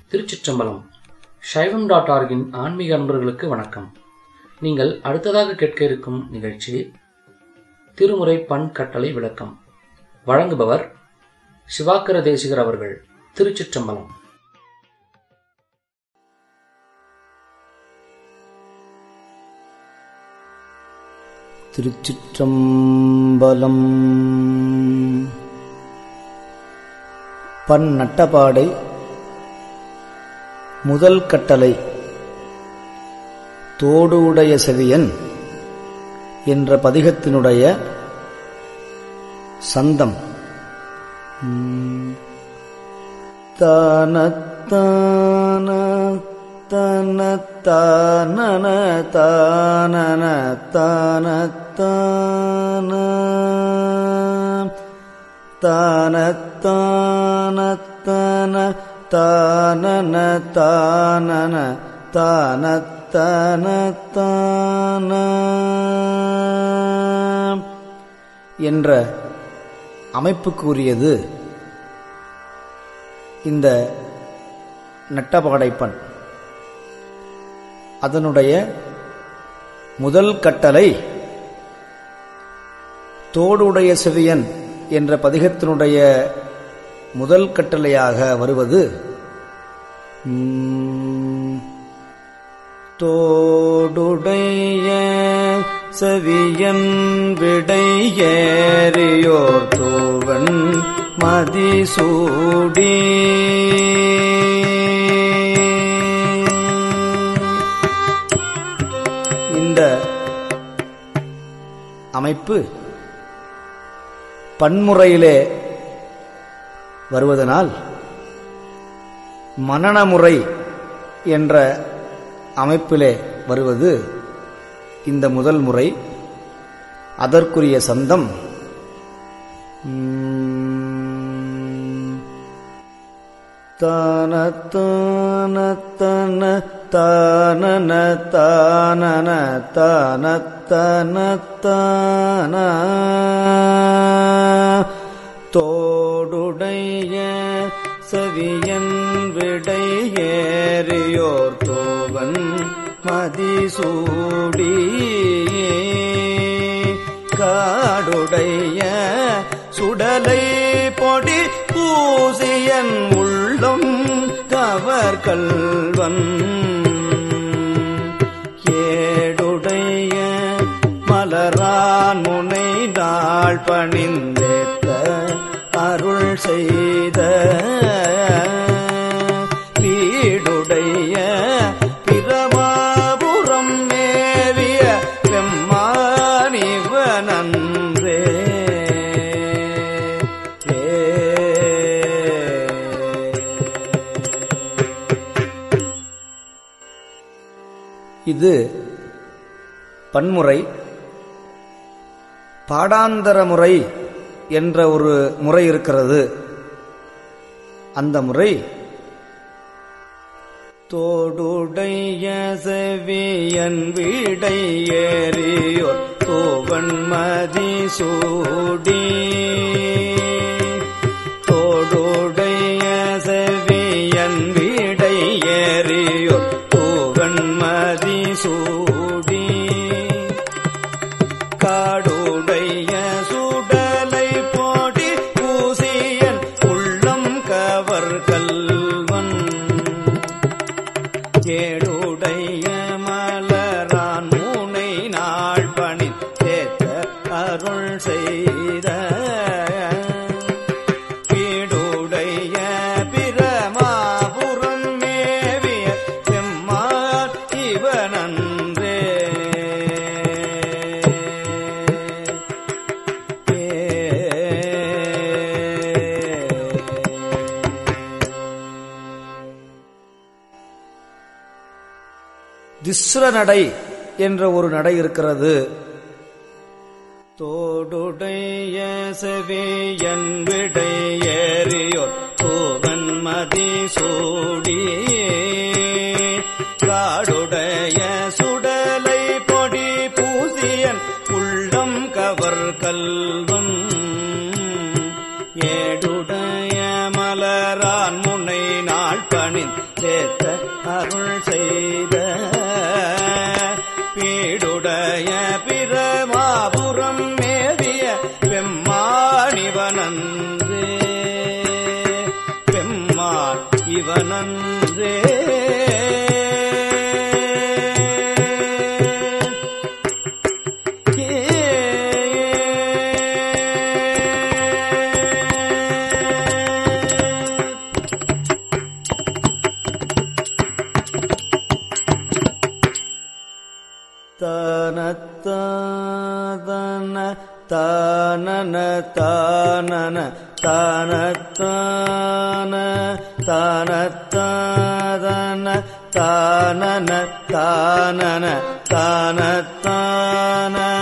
திருச்சிற்றம்பலம் சைவம் டாட் ஆர்கின் ஆன்மீக அன்பர்களுக்கு வணக்கம் நீங்கள் அடுத்ததாக கேட்க இருக்கும் நிகழ்ச்சி திருமுறை பண் கட்டளை விளக்கம் வழங்குபவர் சிவாக்கர தேசிகர் அவர்கள் திருச்சிற்றம்பலம் திருச்சிற்றம்பலம் பன்னட்டபாடை முதல் கட்டளை தோடு உடைய செவியன் என்ற பதிகத்தினுடைய சந்தம் தானத்தான தனத்தானன தானன தானத்தான தானத்தானத்தன தானன தானன தானத்தனத்தான என்ற அமைப்புக்குரியது இந்த நட்டபாடைப்பண் அதனுடைய முதல் கட்டளை தோடுடைய செவியன் என்ற பதிகத்தினுடைய முதல் கட்டளையாக வருவது தோடுடைய செவியன் விடையேறியோர் தோவன் மதிசூடி இந்த அமைப்பு பன்முறையிலே வருவதனால் மனநமுறை என்ற அமைப்பிலே வருவது இந்த முதல் முறை அதற்குரிய சந்தம் தானத்தானத்தன தானன தானன தானத்தனத்தான தோடுடைய செவியன் விடையேறியோர் தோவன் மதிசூடி காடுடைய சுடலை பொடி பூசியன் உள்ளம் கவர் கல்வன் ஏடுடைய மலரான் முனை நாள் பணிந்தேத்த அருள் செய்த வீடுடைய பிரமாபுரம் மேவிய பெம்மானிவனன்றே இது பன்முறை பாடாந்தர முறை என்ற ஒரு முறை இருக்கிறது அந்த முறை தோடுடைய செவியன் விடையேறியோர் தோவன் மதிசூடி தோடுடைய செவியன் விடையேறியோர் தோவன் மதிசூடி காடுடைய சுடலை போடி பூசியன் உள்ளம் கவர் கல்வன் ஏடுடைய மலரான் மூனை நாள் பணி தேத்த அருள் செய்த வீடுடைய பிரமாபுரம் மேவிய செம்மார் இவனன்றே திஸ்ர நடை என்ற ஒரு நடை இருக்கிறது தோடுடைய செவியன் விடையேறியோர் கோவன் மதிசூடி காடுடைய சுடலை பொடி பூசியன் உள்ளம் கவர் கல்வன் ஏடுடைய மலரான் முனை நாள் பெம்மாள் பணின் சேத்த அருள் செய்த பீடுடைய பிரமாபுரம் மேவிய பெம்மானிவனன்றே பெம்மாள் இவனன்றே தானத்தாதன தானன தானன தானத்தான தானத்தாதன தானன தானன தானத்தான